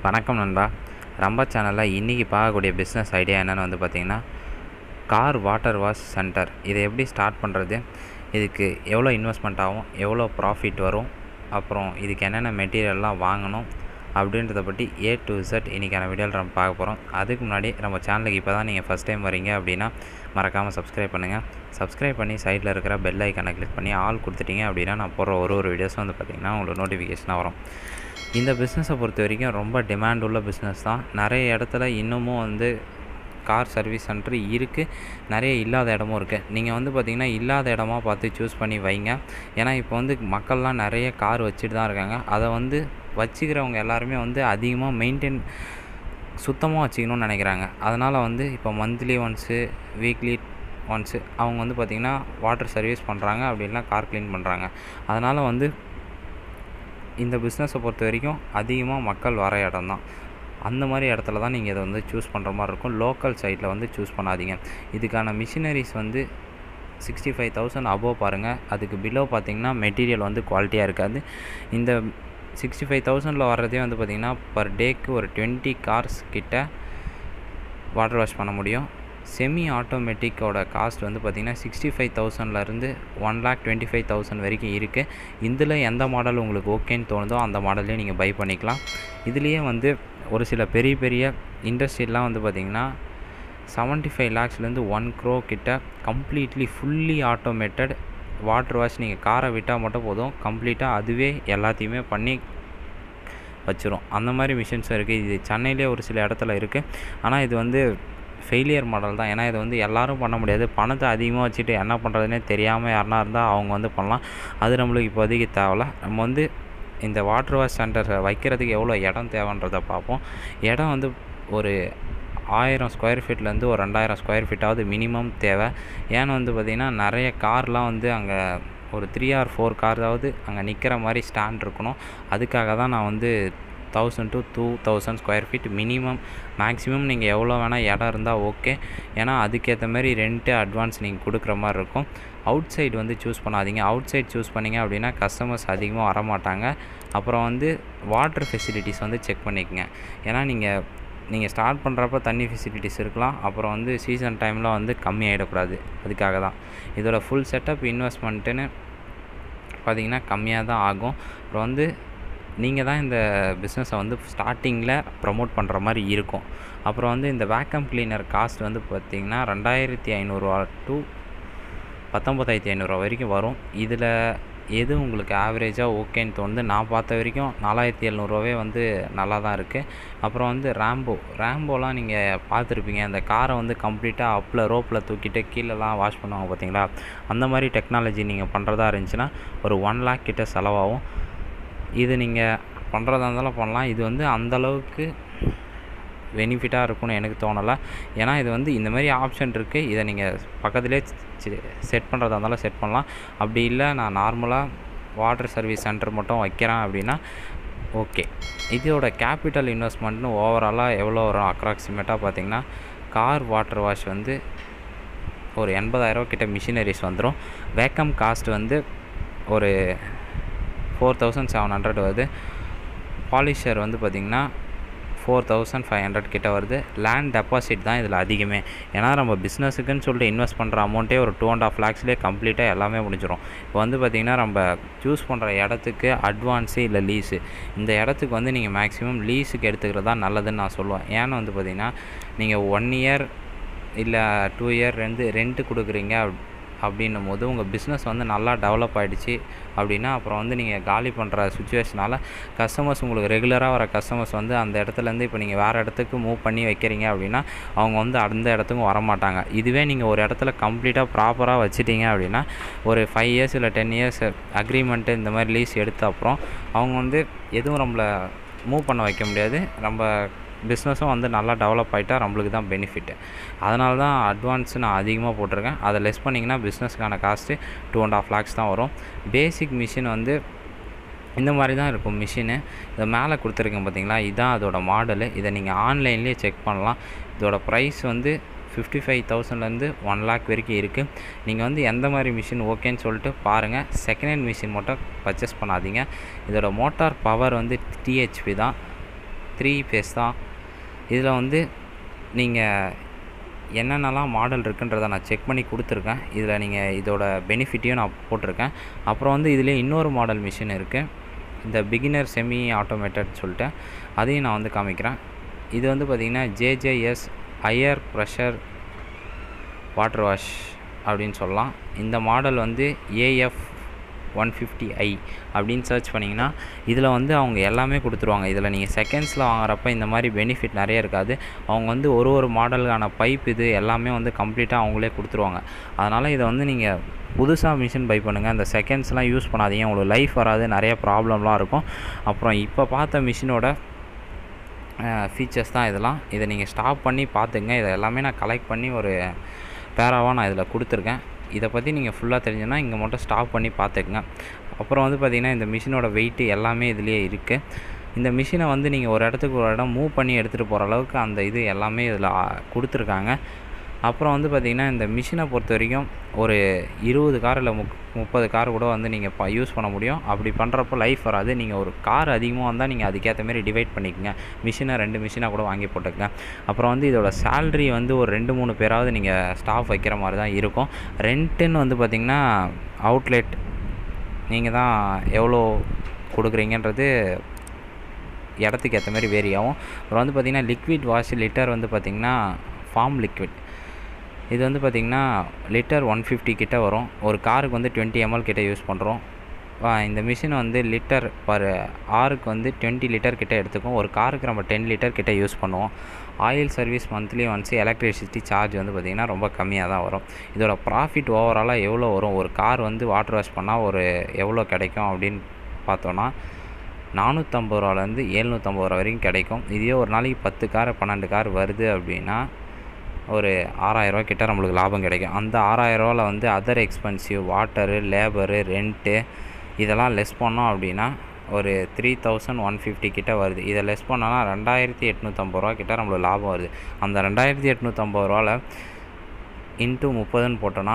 வணக்கம் நண்பா ரம்பா சேனலில் இன்றைக்கி பார்க்கக்கூடிய பிஸ்னஸ் ஐடியா என்னென்னு வந்து பார்த்திங்கன்னா கார் வாட்டர் வாஷ் சென்டர் இதை எப்படி ஸ்டார்ட் பண்ணுறது இதுக்கு எவ்வளோ இன்வெஸ்ட்மெண்ட் ஆகும் எவ்வளோ ப்ராஃபிட் வரும் அப்புறம் இதுக்கு என்னென்ன மெட்டீரியல்லாம் வாங்கணும் அப்படின்றத பற்றி ஏ டு Z இன்றைக்கான வீடியோவில் நம்ம பார்க்க போகிறோம் அதுக்கு முன்னாடி நம்ம சேனலுக்கு இப்போ தான் நீங்கள் ஃபஸ்ட் டைம் வரீங்க அப்படின்னா மறக்காமல் சப்ஸ்கிரைப் பண்ணுங்கள் சப்ஸ்கிரைப் பண்ணி சைடில் இருக்கிற பெல் ஐக்கனை கிளிக் பண்ணி ஆல் கொடுத்துட்டீங்க அப்படின்னா நான் போடுற ஒரு ஒரு வீடியோஸும் வந்து பார்த்திங்கன்னா உங்களுக்கு நோட்டிஃபிகேஷனாக வரும் இந்த பிஸ்னஸை பொறுத்த வரைக்கும் ரொம்ப டிமாண்ட் உள்ள பிஸ்னஸ் தான் நிறைய இடத்துல இன்னமும் வந்து கார் சர்வீஸ் சென்டர் இருக்குது நிறைய இல்லாத இடமும் இருக்குது நீங்கள் வந்து பார்த்திங்கன்னா இல்லாத இடமா பார்த்து சூஸ் பண்ணி வைங்க ஏன்னா இப்போ வந்து மக்கள்லாம் நிறைய கார் வச்சுட்டு தான் இருக்காங்க அதை வந்து வச்சுக்கிறவங்க எல்லாருமே வந்து அதிகமாக மெயின்டைன் சுத்தமாக வச்சுக்கணும்னு நினைக்கிறாங்க அதனால் வந்து இப்போ மந்த்லி ஒன்ஸு வீக்லி ஒன்ஸு அவங்க வந்து பார்த்திங்கன்னா வாட்டர் சர்வீஸ் பண்ணுறாங்க அப்படின்னா கார் க்ளீன் பண்ணுறாங்க அதனால் வந்து இந்த பிஸ்னஸை பொறுத்த வரைக்கும் அதிகமாக மக்கள் வர இடம் தான் அந்த மாதிரி இடத்துல தான் நீங்கள் இதை வந்து சூஸ் பண்ணுற மாதிரி இருக்கும் லோக்கல் சைட்டில் வந்து சூஸ் பண்ணாதீங்க இதுக்கான மிஷினரிஸ் வந்து சிக்ஸ்டி ஃபைவ் தௌசண்ட் அபோவ் பாருங்கள் அதுக்கு பிலோ பார்த்தீங்கன்னா மெட்டீரியல் வந்து குவாலிட்டியாக இருக்காது இந்த சிக்ஸ்டி ஃபைவ் தௌசண்டில் வர்றதே வந்து பார்த்திங்கன்னா பர் டேக்கு ஒரு டுவெண்ட்டி கார்ஸ் கிட்ட வாட்டர் வாஷ் பண்ண முடியும் செமி ஆட்டோமேட்டிக்கோட காஸ்ட் வந்து பார்த்திங்கன்னா சிக்ஸ்டி ஃபைவ் தௌசண்ட்லேருந்து one lakh twenty five thousand வரைக்கும் இருக்குது இதில் எந்த மாடல் உங்களுக்கு ஓகேன்னு தோணுதோ அந்த மாடல்லே நீங்கள் பை பண்ணிக்கலாம் இதுலேயே வந்து ஒரு சில பெரிய பெரிய இண்டஸ்ட்ரியெலாம் வந்து பார்த்திங்கன்னா செவன்ட்டி ஃபைவ் லேக்ஸ்லேருந்து ஒன் க்ரோ கிட்ட completely fully automated water wash நீங்கள் காரை விட்டால் மட்டும் போதும் கம்ப்ளீட்டாக அதுவே எல்லாத்தையுமே பண்ணி வச்சிரும் அந்த மாதிரி மிஷின்ஸும் இருக்குது இது சென்னையிலே ஒரு சில இடத்துல இருக்குது ஆனால் இது வந்து ஃபெயிலியர் மாடல் தான் ஏன்னா இது வந்து எல்லாரும் பண்ண முடியாது பணத்தை அதிகமாக வச்சுட்டு என்ன பண்ணுறதுனே தெரியாமல் யாருனா இருந்தால் அவங்க வந்து பண்ணலாம் அது நம்மளுக்கு இப்போதைக்கு தேவையில்ல நம்ம வந்து இந்த வாட்டர் வாஷ் சென்டர் வைக்கிறதுக்கு எவ்வளோ இடம் தேவைன்றதை பார்ப்போம் இடம் வந்து ஒரு ஆயிரம் ஸ்கொயர் ஃபீட்லேருந்து ஒரு ரெண்டாயிரம் ஸ்கொயர் ஃபீட்டாவது மினிமம் தேவை ஏன்னு வந்து பார்த்திங்கன்னா நிறைய கார்லாம் வந்து அங்கே ஒரு த்ரீ ஆர் ஃபோர் காராவது அங்கே நிற்கிற மாதிரி ஸ்டாண்ட் இருக்கணும் அதுக்காக தான் நான் வந்து thousand to two thousand square feet minimum maximum நீங்கள் எவ்வளோ வேணால் இடம் இருந்தால் ஓகே ஏன்னா அதுக்கேற்ற மாதிரி ரெண்ட்டு அட்வான்ஸ் நீங்கள் கொடுக்குற மாதிரி இருக்கும் அவுட் சைடு வந்து சூஸ் பண்ணாதீங்க அவுட் சைடு சூஸ் பண்ணிங்க அப்படின்னா கஸ்டமர்ஸ் அதிகமாக வரமாட்டாங்க அப்புறம் வந்து வாட்டர் ஃபெசிலிட்டிஸ் வந்து செக் பண்ணிக்கங்க ஏன்னா நீங்கள் நீங்கள் ஸ்டார்ட் பண்ணுறப்ப தண்ணி ஃபெசிலிட்டிஸ் இருக்கலாம் அப்புறம் வந்து சீசன் டைமில் வந்து கம்மி ஆகிடக்கூடாது அதுக்காக தான் இதோட ஃபுல் செட்டப் இன்வெஸ்ட்மெண்ட்டுன்னு பார்த்திங்கன்னா கம்மியாக தான் ஆகும் அப்புறம் வந்து நீங்கள் தான் இந்த பிஸ்னஸை வந்து ஸ்டார்டிங்கில் ப்ரமோட் பண்ணுற மாதிரி இருக்கும் அப்புறம் வந்து இந்த வேக்கம் கிளீனர் காஸ்ட் வந்து பார்த்திங்கன்னா ரெண்டாயிரத்தி ஐநூறுரூவா டு பத்தொம்பதாயிரத்தி ஐநூறுரூவா வரைக்கும் வரும் இதில் எது உங்களுக்கு ஆவரேஜாக ஓகேன்னு தோணுது நான் பார்த்த வரைக்கும் நாலாயிரத்தி எழுநூறுவாவே வந்து நல்லா தான் இருக்குது அப்புறம் வந்து ரேம்போ ரேம்போலாம் நீங்கள் பார்த்துருப்பீங்க அந்த காரை வந்து கம்ப்ளீட்டாக அப்பில் ரோப்பில் தூக்கிட்டு கீழெல்லாம் வாஷ் பண்ணுவாங்க பார்த்தீங்களா அந்த மாதிரி டெக்னாலஜி நீங்கள் பண்ணுறதா இருந்துச்சுன்னா ஒரு ஒன் லேக் கிட்ட செலவாகும் இது நீங்கள் பண்ணுறதா இருந்தாலும் பண்ணலாம் இது வந்து அந்தளவுக்கு பெனிஃபிட்டாக இருக்கும்னு எனக்கு தோணலை ஏன்னா இது வந்து இந்த மாதிரி ஆப்ஷன் இருக்குது இதை நீங்கள் பக்கத்துலேயே செட் பண்ணுறதா இருந்தாலும் செட் பண்ணலாம் அப்படி இல்லை நான் நார்மலாக வாட்டர் சர்வீஸ் சென்டர் மட்டும் வைக்கிறேன் அப்படின்னா ஓகே இதோட கேபிட்டல் இன்வெஸ்ட்மெண்ட்னு ஓவராலாக எவ்வளோ வரும் அப்ராக்சிமேட்டாக பார்த்தீங்கன்னா கார் வாட்டர் வாஷ் வந்து ஒரு எண்பதாயிரரூவா கிட்ட மிஷினரிஸ் வந்துடும் வேக்கம் காஸ்ட் வந்து ஒரு ஃபோர் தௌசண்ட் செவன் ஹண்ட்ரட் வருது பாலிஷர் வந்து பார்த்திங்கன்னா ஃபோர் தௌசண்ட் ஃபைவ் ஹண்ட்ரட் கிட்ட வருது லேண்ட் டெபாசிட் தான் இதில் அதிகமே ஏன்னா நம்ம பிஸ்னஸுக்குன்னு சொல்லிட்டு இன்வெஸ்ட் பண்ணுற அமௌண்ட்டே ஒரு டூ அண்ட் ஆஃப் லேக்ஸ்லேயே கம்ப்ளீட்டாக எல்லாமே முடிஞ்சிடும் இப்போ வந்து பார்த்திங்கன்னா நம்ம சூஸ் பண்ணுற இடத்துக்கு அட்வான்ஸு இல்லை லீஸு இந்த இடத்துக்கு வந்து நீங்கள் மேக்ஸிமம் லீஸுக்கு எடுத்துக்கிறது தான் நல்லதுன்னு நான் சொல்லுவேன் ஏன்னு வந்து பார்த்திங்கன்னா நீங்கள் ஒன் இயர் இல்லை டூ இயர் ரெண்டு ரெண்ட்டு கொடுக்குறீங்க அப்படின்னும் போது உங்கள் பிஸ்னஸ் வந்து நல்லா டெவலப் ஆகிடுச்சு அப்படின்னா அப்புறம் வந்து நீங்கள் காலி பண்ணுற சுச்சுவேஷனால் கஸ்டமர்ஸ் உங்களுக்கு ரெகுலராக வர கஸ்டமர்ஸ் வந்து அந்த இடத்துலேருந்து இப்போ நீங்கள் வேறு இடத்துக்கு மூவ் பண்ணி வைக்கிறீங்க அப்படின்னா அவங்க வந்து அந்த இடத்துக்கும் வரமாட்டாங்க இதுவே நீங்கள் ஒரு இடத்துல கம்ப்ளீட்டாக ப்ராப்பராக வச்சுட்டீங்க அப்படின்னா ஒரு ஃபைவ் இயர்ஸ் இல்லை டென் இயர்ஸ் அக்ரிமெண்ட்டு இந்த மாதிரி லீஸ் எடுத்த அப்புறம் அவங்க வந்து எதுவும் நம்மளை மூவ் பண்ண வைக்க முடியாது நம்ம பிஸ்னஸும் வந்து நல்லா டெவலப் ஆகிட்டா நம்மளுக்கு தான் பெனிஃபிட்டு அதனால தான் அட்வான்ஸ் நான் அதிகமாக போட்டிருக்கேன் அதை லெஸ் பண்ணிங்கன்னா பிஸ்னஸ்க்கான cost two and half lakhs தான் வரும் பேசிக் மிஷின் வந்து இந்த மாதிரி தான் இருக்கும் மிஷினு இதை மேலே கொடுத்துருக்கேன் பார்த்தீங்களா இதுதான் அதோட மாடலு இதை நீங்கள் ஆன்லைன்லேயே செக் பண்ணலாம் இதோட ப்ரைஸ் வந்து ஃபிஃப்டி ஃபைவ் தௌசண்ட்லேருந்து ஒன் லேக் வரைக்கும் இருக்குது நீங்கள் வந்து எந்த மாதிரி மிஷின் ஓகேன்னு சொல்லிட்டு பாருங்கள் செகண்ட் ஹேண்ட் மிஷின் மட்டும் பர்ச்சேஸ் பண்ணாதீங்க இதோட மோட்டார் பவர் வந்து டிஹெச்பி தான் த்ரீ ஃபேஸ் தான் இதில் வந்து நீங்கள் என்னென்னலாம் மாடல் இருக்குன்றதை நான் செக் பண்ணி கொடுத்துருக்கேன் இதில் நீங்கள் இதோட பெனிஃபிட்டையும் நான் போட்டிருக்கேன் அப்புறம் வந்து இதிலே இன்னொரு மாடல் மிஷின் இருக்குது இந்த பிகினர் செமி ஆட்டோமேட்டட் சொல்லிட்டு அதையும் நான் வந்து காமிக்கிறேன் இது வந்து பார்த்திங்கன்னா JJS higher pressure water wash அப்படின்னு சொல்லலாம் இந்த மாடல் வந்து ஏஎஃப் ஒன் ஃபிஃப்டி ஐ அப்படின்னு சர்ச் பண்ணிங்கன்னா இதில் வந்து அவங்க எல்லாமே கொடுத்துருவாங்க இதில் நீங்கள் செகண்ட்ஸில் வாங்குறப்ப இந்த மாதிரி பெனிஃபிட் நிறைய இருக்காது அவங்க வந்து ஒரு ஒரு மாடலுக்கான பைப் இது எல்லாமே வந்து கம்ப்ளீட்டாக அவங்களே கொடுத்துருவாங்க அதனால் இதை வந்து நீங்கள் புதுசாக மிஷின் பை பண்ணுங்கள் அந்த செகண்ட்ஸ்லாம் யூஸ் பண்ணாதீங்க உங்களுக்கு லைஃப் வராது நிறைய ப்ராப்ளம்லாம் இருக்கும் அப்புறம் இப்போ பார்த்த மிஷினோட ஃபீச்சர்ஸ் தான் இதெல்லாம் இதை நீங்கள் ஸ்டாப் பண்ணி பார்த்துங்க இதை எல்லாமே நான் கலெக்ட் பண்ணி ஒரு பேராவாக நான் இதில் கொடுத்துருக்கேன் இதை பற்றி நீங்கள் ஃபுல்லாக தெரிஞ்சுன்னா இங்கே மட்டும் ஸ்டாப் பண்ணி பார்த்துக்குங்க அப்புறம் வந்து பார்த்திங்கன்னா இந்த மிஷினோட வெயிட்டு எல்லாமே இதுலேயே இருக்குது இந்த மிஷினை வந்து நீங்கள் ஒரு இடத்துக்கு ஒரு இடம் மூவ் பண்ணி எடுத்துகிட்டு போகிற அளவுக்கு அந்த இது எல்லாமே இதில் கொடுத்துருக்காங்க அப்புறம் வந்து பார்த்திங்கன்னா இந்த மிஷினை பொறுத்த வரைக்கும் ஒரு இருபது கார் இல்லை முக் முப்பது கார் கூட வந்து நீங்கள் ப யூஸ் பண்ண முடியும் அப்படி பண்ணுறப்போ லைஃப் வராது நீங்கள் ஒரு கார் அதிகமாக வந்தால் நீங்கள் அதுக்கேற்ற மாதிரி டிவைட் பண்ணிக்கோங்க மிஷினை ரெண்டு மிஷினாக கூட வாங்கி போட்டுக்கங்க அப்புறம் வந்து இதோட சேல்ரி வந்து ஒரு ரெண்டு மூணு பேராவது நீங்கள் ஸ்டாஃப் வைக்கிற மாதிரி தான் இருக்கும் ரெண்ட்டுன்னு வந்து பார்த்திங்கன்னா அவுட்லெட் நீங்கள் தான் எவ்வளோ கொடுக்குறீங்கன்றது இடத்துக்கு ஏற்ற மாதிரி வேரி ஆகும் அப்புறம் வந்து பார்த்திங்கன்னா லிக்விட் வாஷ் லிட்டர் வந்து பார்த்திங்கன்னா ஃபார்ம் லிக்விட் இது வந்து பார்த்திங்கன்னா லிட்டர் ஒன் ஃபிஃப்டி கிட்ட வரும் ஒரு காருக்கு வந்து டுவெண்ட்டி எம்எல் கிட்ட யூஸ் பண்ணுறோம் இந்த மிஷின் வந்து லிட்டர் பர் ஆருக்கு வந்து டுவெண்ட்டி லிட்டர் கிட்ட எடுத்துக்கும் ஒரு காருக்கு நம்ம டென் லிட்டர் கிட்ட யூஸ் பண்ணுவோம் oil service monthly once electricity charge வந்து பார்த்திங்கன்னா ரொம்ப கம்மியாக தான் வரும் இதோட ப்ராஃபிட் ஓவராலாக எவ்வளோ வரும் ஒரு கார் வந்து வாட்டர் வாஷ் பண்ணால் ஒரு எவ்வளோ கிடைக்கும் அப்படின்னு பார்த்தோன்னா நானூற்றம்பது ரூபாலேருந்து எழுநூற்றம்பது ரூபா வரைக்கும் கிடைக்கும் இதே ஒரு நாளைக்கு பத்து கார் பன்னெண்டு கார் வருது அப்படின்னா ஒரு ஆறாயிரரூவா கிட்ட நம்மளுக்கு லாபம் கிடைக்கும் அந்த ஆறாயிரரூவாவில் வந்து other expensive water labour rent இதெல்லாம் லெஸ் பண்ணோம் அப்படின்னா ஒரு த்ரீ தௌசண்ட் ஒன் ஃபிஃப்டி கிட்ட வருது இதை லெஸ் பண்ணோன்னா ரெண்டாயிரத்தி எட்நூற்றம்பது ரூபா கிட்ட நம்மளுக்கு லாபம் வருது அந்த ரெண்டாயிரத்தி எட்நூற்றம்பது ரூபாவில் இன்ட்டு முப்பதுன்னு போட்டோன்னா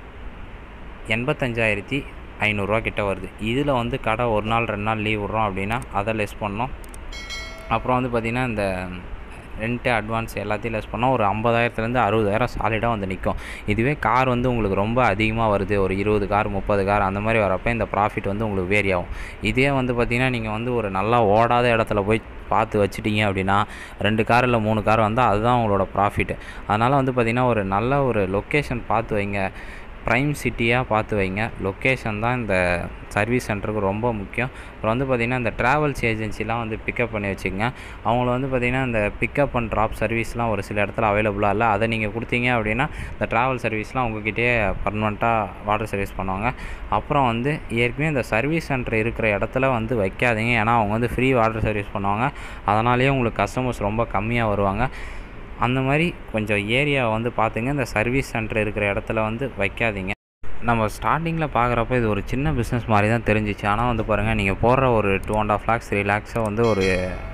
எண்பத்தஞ்சாயிரத்தி ஐநூறுரூவா கிட்ட வருது இதில் வந்து கடை ஒரு நாள் ரெண்டு நாள் லீவ் விட்றோம் அப்படின்னா அதை லெஸ் பண்ணோம் அப்புறம் வந்து பார்த்திங்கன்னா இந்த ரெண்ட்டு அட்வான்ஸ் எல்லாத்தையும் லெஸ் பண்ணால் ஒரு ஐம்பதாயிரத்துலேருந்து அறுபதாயிரம் சாலிடாக வந்து நிற்கும் இதுவே கார் வந்து உங்களுக்கு ரொம்ப அதிகமாக வருது ஒரு இருபது கார் முப்பது கார் அந்த மாதிரி வரப்போ இந்த ப்ராஃபிட் வந்து உங்களுக்கு வேரி ஆகும் இதே வந்து பார்த்திங்கன்னா நீங்கள் வந்து ஒரு நல்லா ஓடாத இடத்துல போய் பார்த்து வச்சுட்டீங்க அப்படின்னா ரெண்டு கார் இல்லை மூணு கார் வந்தால் அதுதான் உங்களோட ப்ராஃபிட்டு அதனால் வந்து பார்த்திங்கன்னா ஒரு நல்ல ஒரு லொக்கேஷன் பார்த்து வைங்க ப்ரைம் சிட்டியாக பார்த்து வைங்க லொக்கேஷன் தான் இந்த சர்வீஸ் சென்டருக்கு ரொம்ப முக்கியம் அப்புறம் வந்து பார்த்திங்கன்னா இந்த ட்ராவல்ஸ் ஏஜென்சிலாம் வந்து பிக்கப் பண்ணி வச்சுக்கோங்க அவங்கள வந்து பார்த்திங்கன்னா இந்த பிக்கப் அண்ட் ட்ராப் சர்வீஸ்லாம் ஒரு சில இடத்துல அவைலபிளாக இல்லை அதை நீங்கள் கொடுத்தீங்க அப்படின்னா இந்த ட்ராவல் சர்வீஸ்லாம் உங்ககிட்டயே பர்மனெண்ட்டாக வாட்டர் சர்வீஸ் பண்ணுவாங்க அப்புறம் வந்து ஏற்கனவே இந்த சர்வீஸ் சென்டர் இருக்கிற இடத்துல வந்து வைக்காதீங்க ஏன்னா அவங்க வந்து ஃப்ரீ வாட்டர் சர்வீஸ் பண்ணுவாங்க அதனாலேயே உங்களுக்கு கஸ்டமர்ஸ் ரொம்ப கம்மியாக வருவாங்க அந்த மாதிரி கொஞ்சம் ஏரியாவை வந்து பார்த்துங்க இந்த சர்வீஸ் சென்டர் இருக்கிற இடத்துல வந்து வைக்காதீங்க நம்ம ஸ்டார்டிங்கில் பார்க்குறப்ப இது ஒரு சின்ன பிஸ்னஸ் மாதிரி தான் தெரிஞ்சிச்சு ஆனால் வந்து பாருங்கள் நீங்கள் போடுற ஒரு two and half lakhs three லேக்ஸை வந்து ஒரு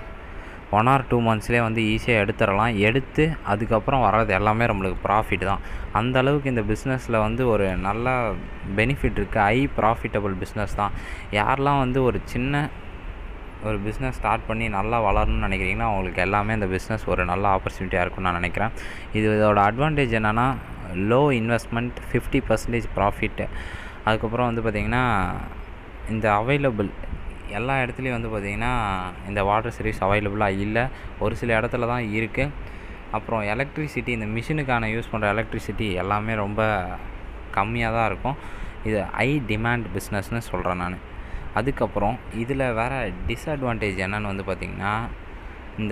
ஒன் ஆர் டூ மந்த்ஸ்லேயே வந்து ஈஸியாக எடுத்துடலாம் எடுத்து அதுக்கப்புறம் வர்றது எல்லாமே நம்மளுக்கு ப்ராஃபிட் தான் அந்த அளவுக்கு இந்த பிஸ்னஸில் வந்து ஒரு நல்ல பெனிஃபிட் இருக்குது ஹை ப்ராஃபிட்டபிள் பிஸ்னஸ் தான் யாரெல்லாம் வந்து ஒரு சின்ன ஒரு பிஸ்னஸ் ஸ்டார்ட் பண்ணி நல்லா வளரணும்னு நினைக்கிறீங்கன்னா அவங்களுக்கு எல்லாமே இந்த பிஸ்னஸ் ஒரு நல்ல ஆப்பர்ச்சுனிட்டியாக இருக்கும்னு நான் நினைக்கிறேன் இது இதோட அட்வான்டேஜ் என்னென்னா low investment fifty percentage profit அதுக்கப்புறம் வந்து பார்த்திங்கன்னா இந்த அவைலபிள் எல்லா இடத்துலையும் வந்து பார்த்திங்கன்னா இந்த வாட்டர் சர்வீஸ் அவைலபிளாக இல்லை ஒரு சில இடத்துல தான் இருக்குது அப்புறம் எலக்ட்ரிசிட்டி இந்த மிஷினுக்கான யூஸ் பண்ணுற எலக்ட்ரிசிட்டி எல்லாமே ரொம்ப கம்மியாக தான் இருக்கும் இது ஹை டிமாண்ட் பிஸ்னஸ்னு சொல்கிறேன் நான் அதுக்கப்புறம் இதில் வேறு டிஸ்அட்வான்டேஜ் என்னென்னு வந்து பார்த்திங்கன்னா இந்த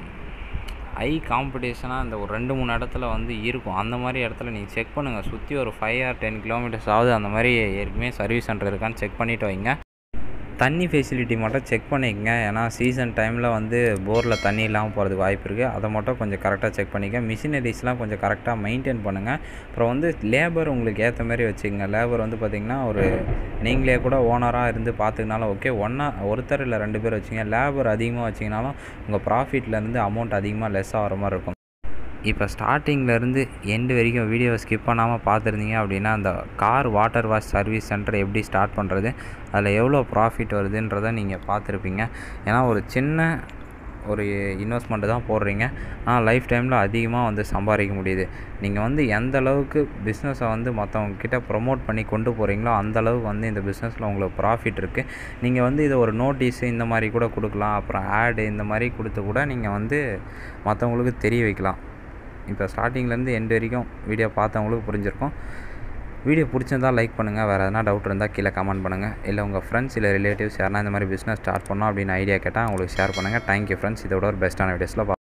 ஹை காம்படிஷனாக இந்த ஒரு ரெண்டு மூணு இடத்துல வந்து இருக்கும் அந்த மாதிரி இடத்துல நீங்கள் செக் பண்ணுங்கள் சுற்றி ஒரு ஃபைவ் ஆர் டென் கிலோமீட்டர்ஸ் ஆகுது அந்த மாதிரி ஏற்கனவே சர்வீஸ் சென்டர் இருக்கான்னு செக் பண்ணிவிட்டு வைங்க தண்ணி ஃபெசிலிட்டி மட்டும் செக் பண்ணிக்கங்க ஏன்னா சீசன் டைமில் வந்து போரில் தண்ணி இல்லாமல் போகிறதுக்கு வாய்ப்பு இருக்குது அதை மட்டும் கொஞ்சம் கரெக்டாக செக் பண்ணிக்க மிஷினரிஸ்லாம் கொஞ்சம் கரெக்டாக மெயின்டைன் பண்ணுங்கள் அப்புறம் வந்து லேபர் உங்களுக்கு ஏற்ற மாதிரி வச்சுக்கோங்க லேபர் வந்து பார்த்திங்கன்னா ஒரு நீங்களே கூட ஓனராக இருந்து பார்த்துக்கினாலும் ஓகே ஒன்றா ஒருத்தர் இல்லை ரெண்டு பேர் வச்சுங்க லேபர் அதிகமாக வச்சிங்கனாலும் உங்கள் ப்ராஃபிட்லேருந்து அமௌண்ட் அதிகமாக லெஸ் ஆகிற மாதிரி இருக்கும் இப்போ ஸ்டார்டிங்லேருந்து எண்டு வரைக்கும் வீடியோவை ஸ்கிப் பண்ணாமல் பார்த்துருந்தீங்க அப்படின்னா அந்த car water wash service centre எப்படி ஸ்டார்ட் பண்ணுறது அதில் எவ்வளோ ப்ராஃபிட் வருதுன்றதை நீங்கள் பார்த்துருப்பீங்க ஏன்னா ஒரு சின்ன ஒரு இன்வெஸ்ட்மெண்ட்டு தான் போடுறீங்க ஆனால் லைஃப் டைமில் அதிகமாக வந்து சம்பாதிக்க முடியுது நீங்கள் வந்து எந்த அளவுக்கு பிஸ்னஸை வந்து மற்றவங்கக்கிட்ட ப்ரொமோட் பண்ணி கொண்டு போகிறீங்களோ அந்த அளவுக்கு வந்து இந்த பிஸ்னஸில் உங்களுக்கு ப்ராஃபிட் இருக்குது நீங்கள் வந்து இதை ஒரு நோட்டீஸு இந்த மாதிரி கூட கொடுக்கலாம் அப்புறம் ஆடு இந்த மாதிரி கொடுத்து கூட நீங்கள் வந்து மற்றவங்களுக்கு தெரிய வைக்கலாம் இப்போ ஸ்டார்டிங்லேருந்து எண்டு வரைக்கும் வீடியோ பார்த்தவங்களுக்கு புரிஞ்சிருக்கும் வீடியோ பிடிச்சிருந்தால் லைக் பண்ணுங்கள் வேறு எதனா டவுட் இருந்தால் கீழே கமெண்ட் பண்ணுங்கள் இல்லை உங்கள் ஃப்ரெண்ட்ஸ் இல்லை ரிலேட்டிவ்ஸ் யாருனா இந்த மாதிரி பிஸ்னஸ் ஸ்டார்ட் பண்ணோம் அப்படின்னு ஐடியா கேட்டால் அவங்களுக்கு ஷேர் பண்ணுங்கள் தேங்க்யூ ஃப்ரெண்ட்ஸ் இதோட ஒரு பெஸ்ட்டான வீடியோஸில்